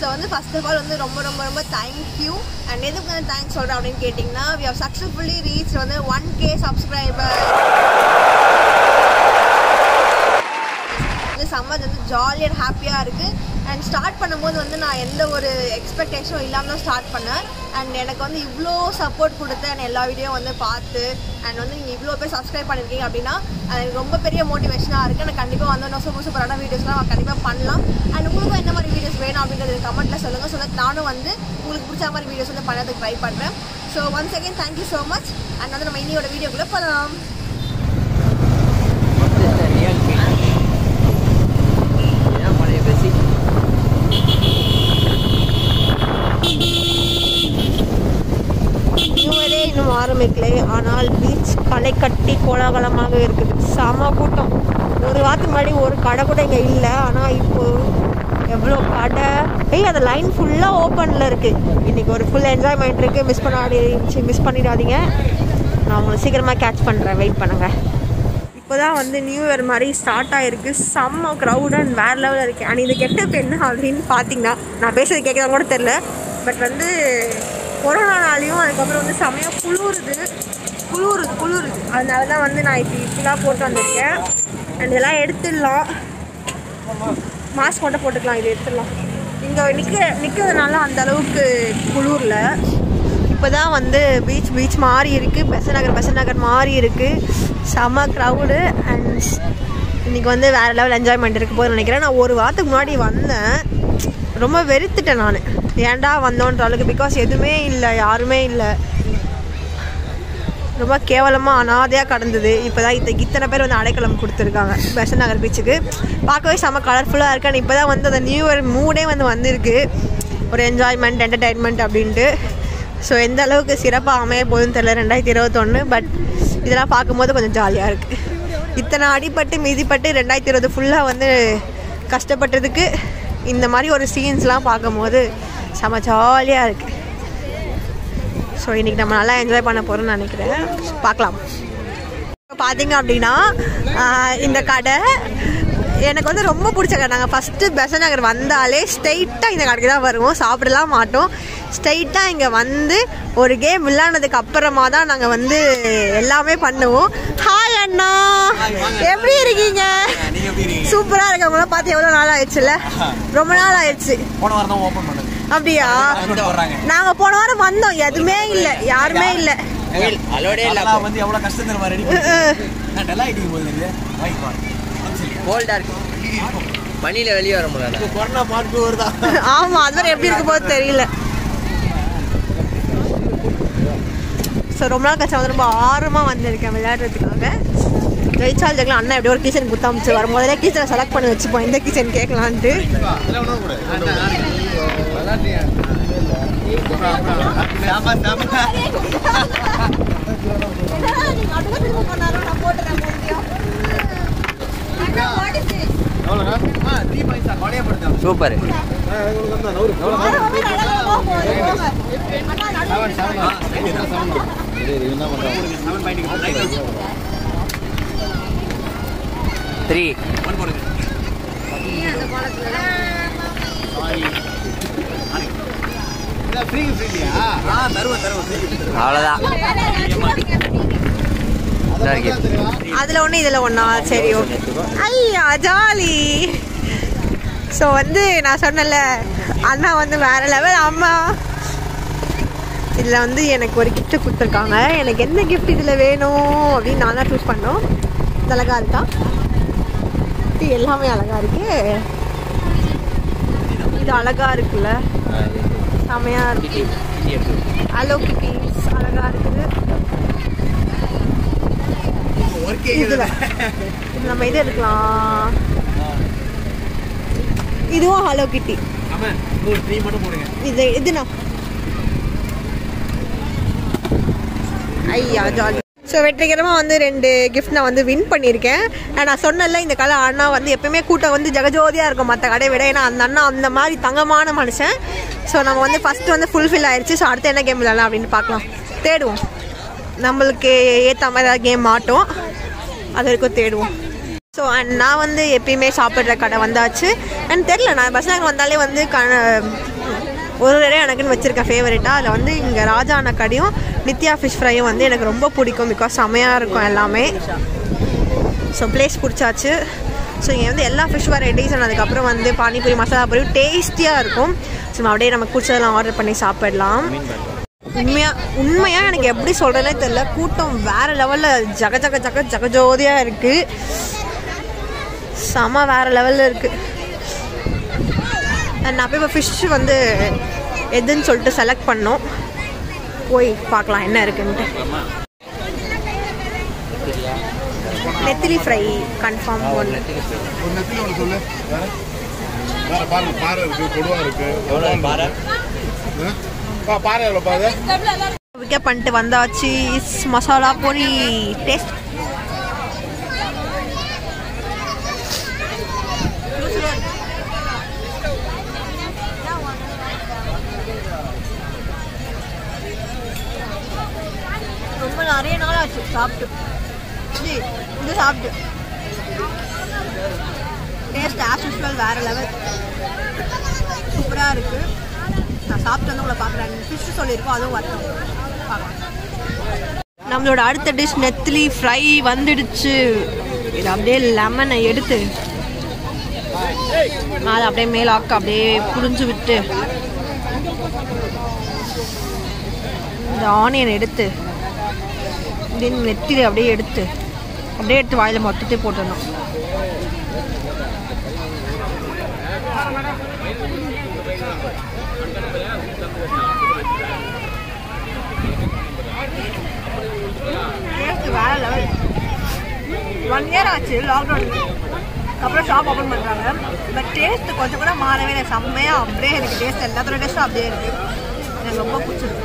வந்து first of all வந்து ரொம்ப ரொம்ப ரொம்ப தேங்க்யூ அண்ட் எதுக்கு வந்து தேங்க்ஸ் சொல்கிறேன் அப்படின்னு கேட்டிங்கன்னா வி ஹவ் சக்ஸஸ்ஃபுல்லி ரீச் வந்து ஒன் கே சப்ஸ்கிரைபர் வந்து சம்மர் வந்து ஜாலியாக ஹாப்பியாக இருக்குது அண்ட் ஸ்டார்ட் பண்ணும்போது வந்து நான் எந்த ஒரு எக்ஸ்பெக்டேஷனும் இல்லாமல் தான் ஸ்டார்ட் பண்ணேன் அண்ட் எனக்கு வந்து இவ்வளோ சப்போர்ட் கொடுத்து அண்ட் எல்லா வீடியோ வந்து பார்த்து அண்ட் வந்து நீங்கள் இவ்வளோ பேர் சப்ஸ்கிரைப் பண்ணியிருக்கீங்க அப்படின்னா அது எனக்கு ரொம்ப பெரிய மோட்டிவேஷனாக இருக்குது எனக்கு கண்டிப்பாக வந்து இன்னும் சூப்பர் சூப்பரான வீடியோஸ்லாம் கண்டிப்பாக பண்ணலாம் அண்ட் உங்களுக்கும் என்ன மாதிரி வீடியோஸ் வேணும் அப்படின்றது கமெண்ட்டில் சொல்லுங்கள் ஸோ தட் நானும் வந்து உங்களுக்கு பிடிச்ச மாதிரி வீடியோஸ் வந்து பண்ணதுக்கு ட்ரை பண்ணுறேன் so once again thank you so much and வந்து நம்ம இன்னியோட வீடியோக்குள்ளே போகலாம் ரியல் ஃபீல் ஏன் பழைய பேசி நியூவரே இன்னும் ஆரம்பிக்கலை ஆனால் பீச் களை கட்டி கோலாகலமாக இருக்குது செம கூட்டம் ஒரு வாரத்துக்கு முன்னாடி ஒரு கடை கூட இங்கே இல்லை ஆனால் இப்போ எவ்வளோ கடை ஏய் அந்த லைன் ஃபுல்லாக ஓப்பனில் இருக்குது இன்றைக்கி ஒரு ஃபுல் என்ஜாய்மெண்ட் இருக்குது மிஸ் பண்ணாடி மிஸ் பண்ணிடாதீங்க நான் உங்களை சீக்கிரமாக கேட்ச் பண்ணுறேன் வெயிட் பண்ணுங்கள் இப்போ தான் வந்து நியூ இயர் மாதிரி ஸ்டார்ட் ஆகிருக்கு செம்ம க்ரௌட் அண்ட் வேறு லெவலில் இருக்குது அண்ட் இது கெட்டப் என்ன அப்படின்னு பார்த்தீங்கன்னா நான் பேசுறது கேட்குறதா கூட தெரில பட் வந்து கொரோனானாலையும் அதுக்கப்புறம் வந்து செம்மையாக குளிருது குளிருது குளிருது அதனால தான் வந்து நான் இப்போ இப்படிலாம் போட்டு வந்திருக்கேன் அண்ட் இதெல்லாம் எடுத்துடலாம் மாஸ்க் மட்டும் போட்டுக்கலாம் இது எடுத்துடலாம் இங்கே நிற்க நிற்கிறதுனால அந்த அளவுக்கு குளிரில் இப்போ தான் வந்து பீச் பீச் மாறி இருக்குது பெச நகர் பெச நகர் மாறி இருக்குது செம க்ரௌடு அண்ட் இன்றைக்கி வந்து வேறு லெவல் என்ஜாய்மெண்ட் இருக்க போது நினைக்கிறேன் நான் ஒரு வாரத்துக்கு முன்னாடி வந்தேன் ரொம்ப வெறுத்துட்டேன் நான் ஏன்டா வந்தோன்ற அளவுக்கு பிகாஸ் எதுவுமே இல்லை யாருமே இல்லை ரொம்ப கேவலமாக அனாதையாக கடந்தது இப்போ தான் இத்த இத்தனை பேர் வந்து அடைக்கலம் கொடுத்துருக்காங்க பெசன் நகர் பீச்சுக்கு பார்க்கவே செம்ம கலர்ஃபுல்லாக இருக்கு இப்போ தான் வந்து அந்த நியூ இயர் மூடே வந்து வந்திருக்கு ஒரு என்ஜாய்மெண்ட் என்டர்டைன்மெண்ட் அப்படின்ட்டு ஸோ எந்த அளவுக்கு சிறப்பாக அமைய போகுதுன்னு தெரியல ரெண்டாயிரத்தி இருபத்தொன்று பட் இதெல்லாம் பார்க்கும்போது கொஞ்சம் ஜாலியாக இருக்குது இத்தனை அடிப்பட்டு மிதிப்பட்டு ரெண்டாயிரத்தி இருபது ஃபுல்லாக வந்து கஷ்டப்பட்டதுக்கு இந்த மாதிரி ஒரு சீன்ஸ்லாம் பார்க்கும்போது செம ஜாலியாக இருக்குது ஸோ இன்றைக்கி நம்ம நல்லா என்ஜாய் பண்ண போகிறோம்னு நினைக்கிறேன் பார்க்கலாம் இப்போ பார்த்தீங்க அப்படின்னா ஆஹ், இந்த கடை எனக்கு வந்து ரொம்ப பிடிச்ச கடை நாங்கள் ஃபஸ்ட்டு பெசன் நகர் வந்தாலே ஸ்ட்ரெயிட்டாக இந்த கடைக்கு தான் வருவோம் சாப்பிடலாம் மாட்டோம் ஸ்ட்ரெயிட்டாக இங்கே வந்து ஒரு கேம் விளையாடுனதுக்கு அப்புறமா தான் நாங்கள் வந்து எல்லாமே பண்ணுவோம் ஹாய் அண்ணா எப்படி இருக்கீங்க சூப்பராக இருக்கு உங்களை பார்த்து எவ்வளோ நாள் ஆயிடுச்சுல்ல ரொம்ப நாள் ஆயிடுச்சு போன வாரம் தான் ஓபன் பண்ணது அப்படியா போடுறாங்க நாங்க போன வாரம் வந்தோம் எதுவுமே இல்ல யாருமே இல்ல அலோடே இல்லை அதெல்லாம் வந்து எவ்வளவு கஷ்டம் தெரியுமா ரெடி நான் டெல்லா ஐட்டிங் போகுது இது வாங்கி வா கோல்டாக இருக்கு பனியில் வெளியே வர முடியல கொரோனா பார்த்து வருதா ஆமா அது வரை எப்படி இருக்கும் போது தெரியல ஸோ ரொம்ப நாள் கஷ்டம் வந்து ரொம்ப ஆர்வமாக வந்திருக்கேன் விளையாடுறதுக்காக ஜெயிச்சால் ஜெயிக்கலாம் அண்ணா எப்படியோ ஒரு கிச்சன் குத்தாமிச்சு வரும் முதல்ல கிச்சனை செலக்ட் பண்ணி வச்சுப்போம் எந்த கிச்சன் கேட்கலான்ட்டு சூப்பர் த்ரீ தருவேன் தருவேன் அவ்வளோதான் அதில் ஒன்று இதில் ஒன்றா சரி ஓகே ஐயா ஜாலி ஸோ வந்து நான் சொன்னல அண்ணா வந்து வேற லெவல் அம்மா இதில் வந்து எனக்கு ஒரு gift கொடுத்துருக்காங்க எனக்கு என்ன gift இதில் வேணும் அப்படின்னு நான் தான் சூஸ் பண்ணோம் இது அழகா இருக்கா இது எல்லாமே அழகா இருக்கு இது அழகா இருக்குல்ல செமையா இருக்கு ஹலோ கிட்டீஸ் அழகா இருக்குது இதுல இது நம்ம இது எடுக்கலாம் இதுவும் ஹலோ கிட்டி ஆமா நூறு த்ரீ மட்டும் போடுங்க இது இதுனா ஐயா ஜாலி ஸோ வெற்றிகரமாக வந்து ரெண்டு கிஃப்ட் நான் வந்து வின் பண்ணியிருக்கேன் And நான் சொன்னல இந்த கலை அண்ணா வந்து எப்பயுமே கூட்டம் வந்து ஜெகஜோதியாக இருக்கும் மற்ற கடையை விட ஏன்னா அந்த அண்ணா அந்த மாதிரி தங்கமான மனுஷன் ஸோ நம்ம வந்து ஃபஸ்ட்டு வந்து ஃபுல்ஃபில் ஆயிடுச்சு ஸோ அடுத்து என்ன கேம் விளையாடலாம் அப்படின்னு பார்க்கலாம் தேடுவோம் நம்மளுக்கு ஏற்ற மாதிரி ஏதாவது கேம் மாட்டோம் அது வரைக்கும் தேடுவோம் ஸோ அண்ட் நான் வந்து எப்பயுமே சாப்பிட்ற கடை வந்தாச்சு அண்ட் தெரில நான் பஸ் நாங்கள் வந்தாலே வந்து க ஒரு ஒரு இடம் எனக்குன்னு வச்சுருக்கேன் ஃபேவரட்டாக அதில் வந்து இங்கே ராஜா அண்ணா கடையும் நித்யா ஃபிஷ் ஃப்ரையும் வந்து எனக்கு ரொம்ப பிடிக்கும் பிகாஸ் செமையாக இருக்கும் எல்லாமே ஸோ பிளேஸ் பிடிச்சாச்சு ஸோ இங்கே வந்து எல்லா ஃபிஷ் வெரைட்டிஸ் அதுக்கப்புறம் வந்து பானிபூரி மசாலா பூரி டேஸ்டியாக இருக்கும் ஸோ நம்ம அப்படியே நமக்கு பிடிச்சதெல்லாம் ஆர்டர் பண்ணி சாப்பிடலாம் உண்மையா உண்மையாக எனக்கு எப்படி சொல்கிறேனே தெரியல கூட்டம் வேறு லெவலில் ஜக ஜக ஜக ஜகஜோதியாக இருக்குது செம வேறு லெவலில் இருக்குது நான் போய் இப்போ ஃபிஷ் வந்து எதுன்னு சொல்லிட்டு செலக்ட் பண்ணோம் போய் பார்க்கலாம் என்ன இருக்குன்ட்டு நெத்திலி ஃப்ரை கன்ஃபார்ம் ஒன்று ஒரு நெத்திலி ஒன்று சொல்லு வேற வேற பாருங்க பாறை இருக்கு கொடுவா இருக்கு எவ்வளோ பாரு ஆ? பா பாறை எவ்வளோ பாரு பிக்கப் பண்ணிட்டு வந்தாச்சு இஸ் மசாலா பொரி டேஸ்ட் ரொம்ப நிறைய நாள் ஆச்சு சாப்பிட்டு ஜி, இது சாப்பிட்டு டேஸ்ட் ஆஸ் யூஸ்வல் வேறு லெவல் சூப்பராக இருக்குது நான் சாப்பிட்டு வந்து உங்களை பார்க்குறேன் ஃபிஷ் சொல்லியிருக்கோம் அதுவும் வரட்டும் பார்க்கலாம் நம்மளோட அடுத்த டிஷ் நெத்திலி ஃப்ரை வந்துடுச்சு இது அப்படியே லெமனை எடுத்து அதை அப்படியே மேலாக்க அப்படியே புரிஞ்சு விட்டு இந்த ஆனியன் எடுத்து அப்படியே நெத்திலி அப்படியே எடுத்து அப்படியே எடுத்து வாயில் மொத்தத்தையும் போட்டுடணும் டேஸ்ட் வேற லெவல் ஒன் இயர் ஆச்சு லாக்டவுன் அப்புறம் ஷாப் ஓப்பன் பண்ணுறாங்க பட் டேஸ்ட் கொஞ்சம் கூட மாறவே இல்லை செம்மையாக அப்படியே இருக்குது டேஸ்ட் எல்லாத்தோட டேஸ்ட்டும் அப்படியே இருக்குது எனக்கு ரொம்ப பிடிச்சிருக்கு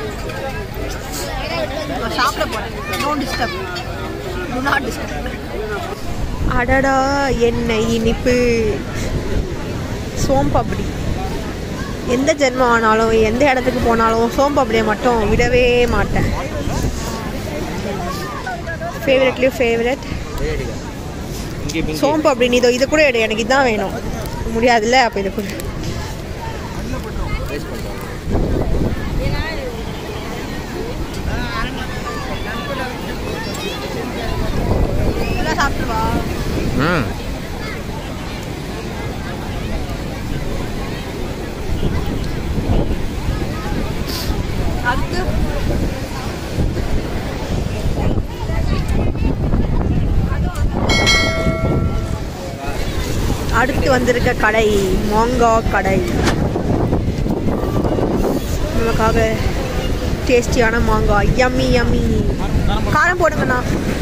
நான் சாப்பிட போகிறேன் no disturb do not disturb அடடா என்ன இனிப்பு சோம்பப்படி எந்த ஜென்மம் ஆனாலும் எந்த இடத்துக்கு போனாலும் சோம்பப்படியை மட்டும் விடவே மாட்டேன் ஃபேவரெட்லேயும் ஃபேவரெட் சோம்பு அப்படின்னு இதோ இது கூட எடு எனக்கு இதுதான் வேணும் முடியாதுல்ல அப்போ இது கூட சாப்பிட்டுவா ம் அடுத்து அடுத்து வந்திருக்க கடை மாங்காய் கடை நமக்காக டேஸ்டியான மாங்காய் யம்மி யம்மி காரம் போடுங்கண்ணா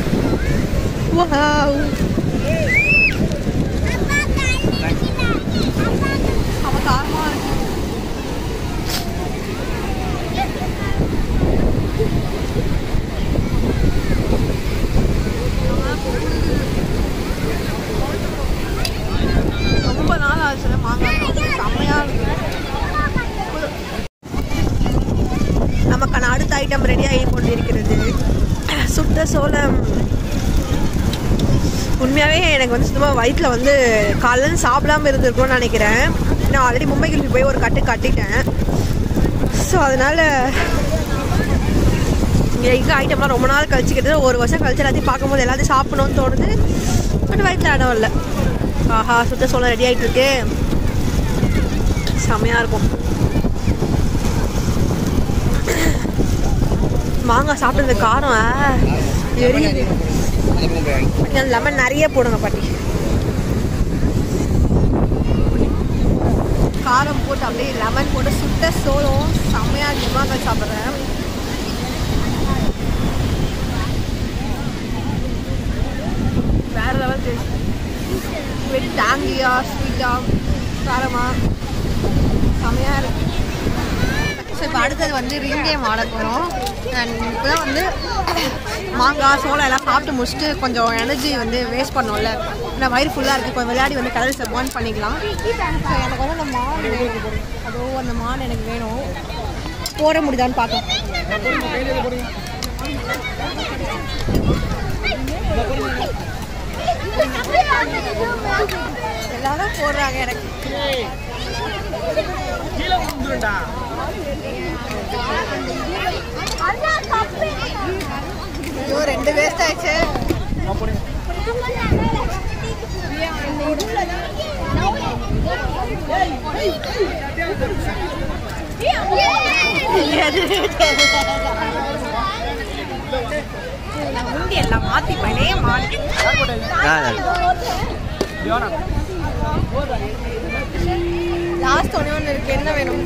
வாவ் அவ காரமா இருக்கு ரொம்ப நாள் ஆச்சு மாங்காய் சாப்பிட்டு. செம்மையா இருக்கு நமக்கான அடுத்த ஐட்டம் ரெடி ஆகி கொண்டிருக்கிறது சுட்ட சோளம் உண்மையாகவே எனக்கு வந்து சுத்தமாக வயிற்றில் வந்து காலைல சாப்பிடாம இருந்திருக்கும்னு நினைக்கிறேன் நான் ஆல்ரெடி மும்பை கிளம்பி போய் ஒரு கட்டு கட்டிட்டேன் ஸோ அதனால் இங்கே இருக்க ஐட்டம்லாம் ரொம்ப நாள் கழிச்சுக்கிட்டு ஒரு வருஷம் கழிச்சு எல்லாத்தையும் பார்க்கும்போது எல்லாத்தையும் சாப்பிடணும்னு தோணுது பட் வயிற்றில் இடம் இல்லை ஆஹா சுத்த சோளம் ரெடி ஆகிட்டு இருக்கு செமையாக இருக்கும் மாங்காய் சாப்பிட்டது காரம் ஆ, எரியுது லெமன் நிறைய போடுங்க பாட்டி காரம் போட்டு அப்படியே லெமன் போட்டு சுட்ட சோளம் செம்மையாக நிமாங்காய் சாப்பிட்றேன் வேற லெவல் டேஸ்ட் வெரி டேங்கியா ஸ்வீட்டா காரமா செம்மையாக இருக்கு ஸோ இப்போ அடுத்தது வந்து ரிங் கேம் ஆட போகிறோம் அண்ட் இப்போ தான் வந்து மாங்காய் சோளம் எல்லாம் சாப்பிட்டு முடிச்சுட்டு கொஞ்சம் எனர்ஜி வந்து வேஸ்ட் பண்ணோம்ல நான் வயிறு ஃபுல்லாக இருக்குது கொஞ்சம் விளையாடி வந்து கலர்ஸை பேர்ன் பண்ணிக்கலாம் ஸோ எனக்கு வந்து அந்த மான் வேணும் அதோ அந்த மான் எனக்கு வேணும் போட முடியுதான்னு பார்க்கலாம் எல்லாரும் போடுறாங்க எனக்கு போடுண்டா ஐயோ ரெண்டு வேஸ்ட் ஆயிடுச்சு முந்தி எல்லாம் மாத்தி பண்ணே மாத்தி லாஸ்ட் ஒன்று ஒன்று இருக்கு என்ன வேணும்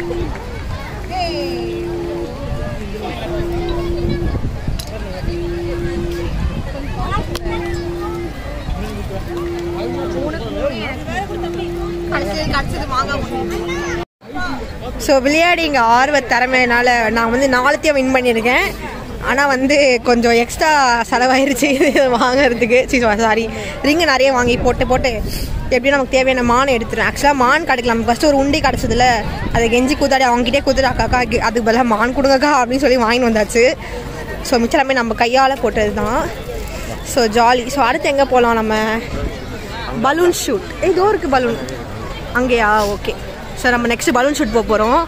கடைசி கடைசிது மாங்காய் ஸோ விளையாடி இங்கே ஆர்வ திறமையினால நான் வந்து நாலுத்தையும் வின் பண்ணியிருக்கேன் ஆனால் வந்து கொஞ்சம் எக்ஸ்ட்ரா செலவாயிருச்சு இது வாங்குறதுக்கு சாரி ரிங்கு நிறைய வாங்கி போட்டு போட்டு எப்படியும் நமக்கு தேவையான மான் எடுத்துருவேன் ஆக்சுவலாக மான் கிடைக்கல நமக்கு ஃபஸ்ட்டு ஒரு உண்டி கிடச்சதுல அதை கெஞ்சி கூத்தாடி அவங்ககிட்டே கூத்துட்டு அக்காக்கா இங்க- அதுக்கு பதிலாக மான் கொடுங்கக்கா அப்படின்னு சொல்லி வாங்கிட்டு வந்தாச்சு ஸோ மிச்சம் எல்லாமே நம்ம கையால் போட்டது தான் ஸோ ஜாலி ஸோ அடுத்து எங்கே போகலாம் நம்ம பலூன் ஷூட் இதோ இருக்குது பலூன் அங்கேயா ஓகே ஸோ நம்ம நெக்ஸ்ட் பலூன் ஷூட் போக போகிறோம்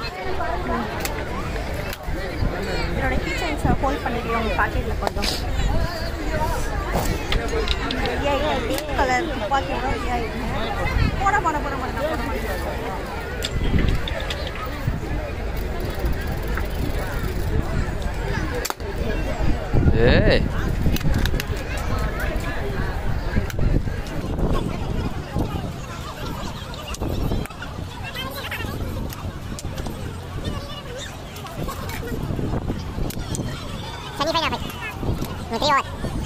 என்னோட கீச்சன்ஸை ஹோல்ட் பண்ணிட்டு உங்கள் பாக்கெட்டில் கொஞ்சம் கலர் துப்பாக்கியோட ரெடி ஆகிடுங்க போட போட போட போட போட ஏய் Semi-final fight. Nutri over.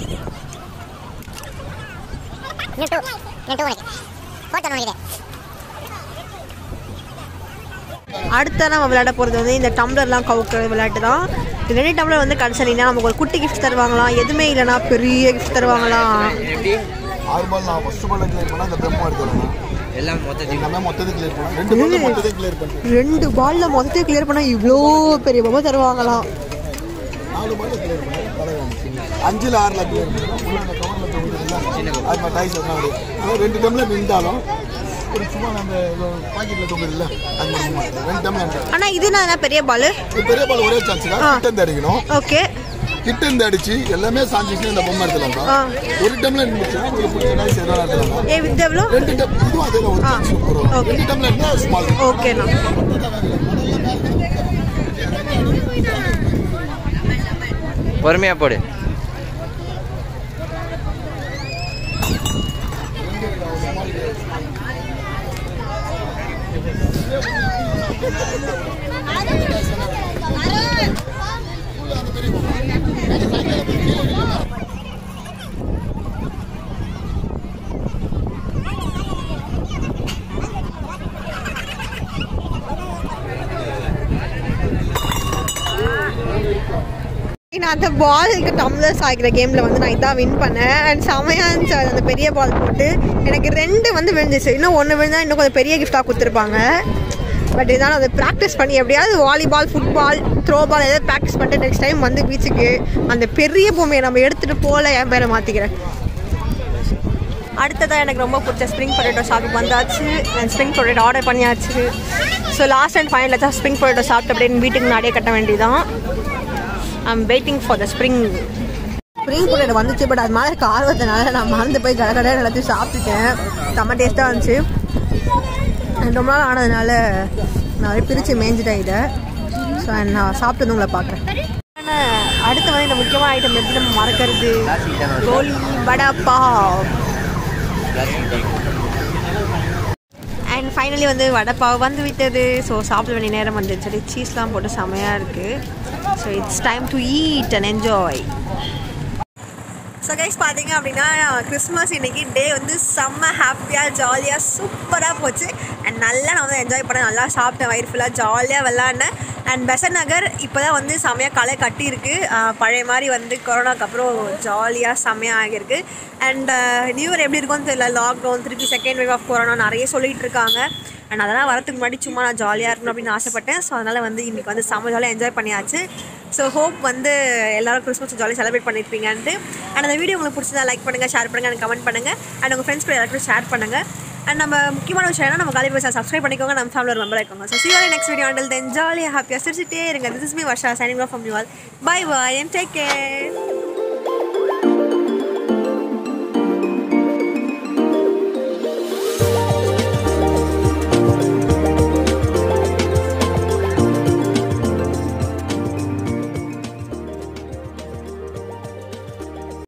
New two. New two உனக்கு. Fourth one உனக்கு. அடுத்த நம்ம விளையாட போகிறது வந்து இந்த டம்ளர்லாம் கவுக்கிற விளையாட்டு தான் இந்த ரெண்டு டம்ளர் வந்து கடைசினா நமக்கு ஒரு குட்டி கிஃப்ட் தருவாங்களாம் எதுவுமே இல்லைன்னா பெரிய கிஃப்ட் தருவாங்களாம் எப்படி ஆறு பால் நான் ஃபர்ஸ்ட் பால் கிளியர் பண்ணா அந்த பெம்மு எடுத்துருவேன் எல்லாம் மொத்தத்தையும் எல்லாமே மொத்தத்தை கிளியர் பண்ணேன் ரெண்டு பால் மொத்தத்தை கிளியர் பண்ணேன் ரெண்டு பால்ல மொத்தத்தை கிளியர் பண்ணால் இவ்வளோ பெரிய பொம்மை தருவாங்களாம் நாலு பால் கிளியர் பண்ணேன் தலைவன் அஞ்சுல ஆறுல கிளியர் பண்ணேன் உள்ள அந்த கவர்ல தொங்குதுல்ல அது மாதிரி டைஸ் என்ன அதாவது ரெண்டு டைம்ல நின்றாலும் ஒரு சும்மா அந்த பாக்கெட்ல தொங்குதுல்ல அது மாதிரி நிக்க மாட்டேன். ரெண்டு டைம்ல நின்றேன் ஆனால் இது நான் பெரிய பால் பெரிய பால் ஒரே சான்ஸ் தான் கிட்ட இருந்து அடிக்கணும் ஓகே கிட்ட இருந்து அடிச்சு எல்லாமே சாஞ்சிச்சு இந்த பொம்மை எடுத்துலாம் ஆ. ஒரு டைம்ல நின்றுச்சுன்னா உங்களுக்கு பிடிச்ச டைஸ் எதாவது எடுத்துலாம் ஏ இது எவ்வளோ ரெண்டு டைம் இதுவும் அதே ஒரு ஆ. சான்ஸ் வரும் Okay. ரெண்டு டைம்ல இருந்தா ஸ்மால் ஓகேண்ணா பொறுமையா போடு நான் அந்த பாலுக்கு டம்ளர்ஸ் ஆகிற கேமில் வந்து நான் இதான் வின் பண்ணேன் அண்ட் செமையாக இருந்துச்சு அது அந்த பெரிய பால் போட்டு எனக்கு ரெண்டு வந்து விழுந்துச்சு இன்னும் ஒன்று விழுந்தா இன்னும் கொஞ்சம் பெரிய கிஃப்டாக கொடுத்துருப்பாங்க பட் இருந்தாலும் அதை ப்ராக்டிஸ் பண்ணி எப்படியாவது வாலிபால் ஃபுட்பால் த்ரோ பால் ஏதாவது ப்ராக்டிஸ் பண்ணிட்டு நெக்ஸ்ட் டைம் வந்து பீச்சுக்கு அந்த பெரிய பொம்மையை நம்ம எடுத்துகிட்டு போகல என் பேரை மாற்றிக்கிறேன் அடுத்ததாக எனக்கு ரொம்ப பிடிச்ச ஸ்ப்ரிங் பொட்டேட்டோ ஷாப்புக்கு வந்தாச்சு நான் ஸ்ப்ரிங் பொட்டேட்டோ ஆர்டர் பண்ணியாச்சு ஸோ லாஸ்ட் அண்ட் ஃபைனலில் தான் ஸ்ப்ரிங் பொட்டேட்டோ சாப்பிட்டு அப்படின்னு வீட்டுக்கு முன்னாடியே கட்ட வேண்டியதான் I'm waiting for the spring spring potato வந்துச்சு பட் அது மேலே இருக்க ஆர்வத்தினால நான் மறந்து போய் கடை கடை எல்லாத்தையும் சாப்பிட்டுட்டேன் செம்ம டேஸ்ட்டாக இருந்துச்சு And ரொம்ப நாள் ஆனதுனால நான் அப்படியே பிரித்து மேய்ஞ்சிட்டேன் இதை ஸோ நான் சாப்பிட்டு வந்து உங்களை பார்க்குறேன் அடுத்த வந்து இந்த முக்கியமான ஐட்டம் எப்படி நம்ம மறக்கிறது கோலி வடா பாவ் அண்ட் ஃபைனலி வந்து வடைப்பாவு வந்து விட்டது ஸோ சாப்பிட வேண்டிய நேரம் வந்துச்சு சொல்லி சீஸ்லாம் போட்டு செமையாக இருக்குது so it's time to eat and enjoy so guys பார்த்தீங்க அப்படின்னா கிறிஸ்மஸ் இன்னைக்கு டே வந்து செம்ம ஹாப்பியாக ஜாலியாக சூப்பராக போச்சு அண்ட் நல்லா நான் வந்து என்ஜாய் பண்ணேன் நல்லா சாப்பிட்டேன் வயிறு ஃபுல்லாக ஜாலியாக விளாட்னேன் அண்ட் பெசன் நகர் இப்போ தான் வந்து செம்மையாக களை கட்டியிருக்கு ஆஹ் பழைய மாதிரி வந்து கொரோனாக்கு அப்புறம் ஜாலியாக செம்மையாக ஆகியிருக்கு அண்ட் நியூ இயர் எப்படி இருக்கும்னு தெரியல லாக்டவுன் திருப்பி செகண்ட் வேவ் ஆஃப் கொரோனா நிறைய சொல்லிட்டு இருக்காங்க அண்ட் அதெல்லாம் வரதுக்கு முன்னாடி சும்மா நான் ஜாலியாக இருக்கணும் அப்படின்னு ஆசைப்பட்டேன் ஸோ அதனால் வந்து இன்றைக்கி வந்து செம்ம ஜாலியாக என்ஜாய் பண்ணியாச்சு ஸோ ஹோப் வந்து எல்லாரும் கிறிஸ்மஸ் ஜாலியாக செலிப்ரேட் பண்ணியிருப்பீங்கன்ட்டு அண்ட் அந்த வீடியோ உங்களுக்கு பிடிச்சதா லைக் பண்ணுங்கள் ஷேர் பண்ணுங்கள் எனக்கு கமெண்ட் பண்ணுங்கள் அண்ட் உங்கள் ஃப்ரெண்ட்ஸ் கூட எல்லாருக்கும் ஷேர் பண்ணுங்கள் அண்ட் நம்ம முக்கியமான விஷயம் என்ன நம்ம காலி பஸ் சப்ஸ்கிரைப் பண்ணிக்கோங்க நம்ம ஃபேமிலி மெம்பர் இருக்கோங்க so see next video until then ஜாலியாக ஹாப்பியாக சிரிச்சிட்டே இருங்க this is me Varsha signing off from you all bye bye and take care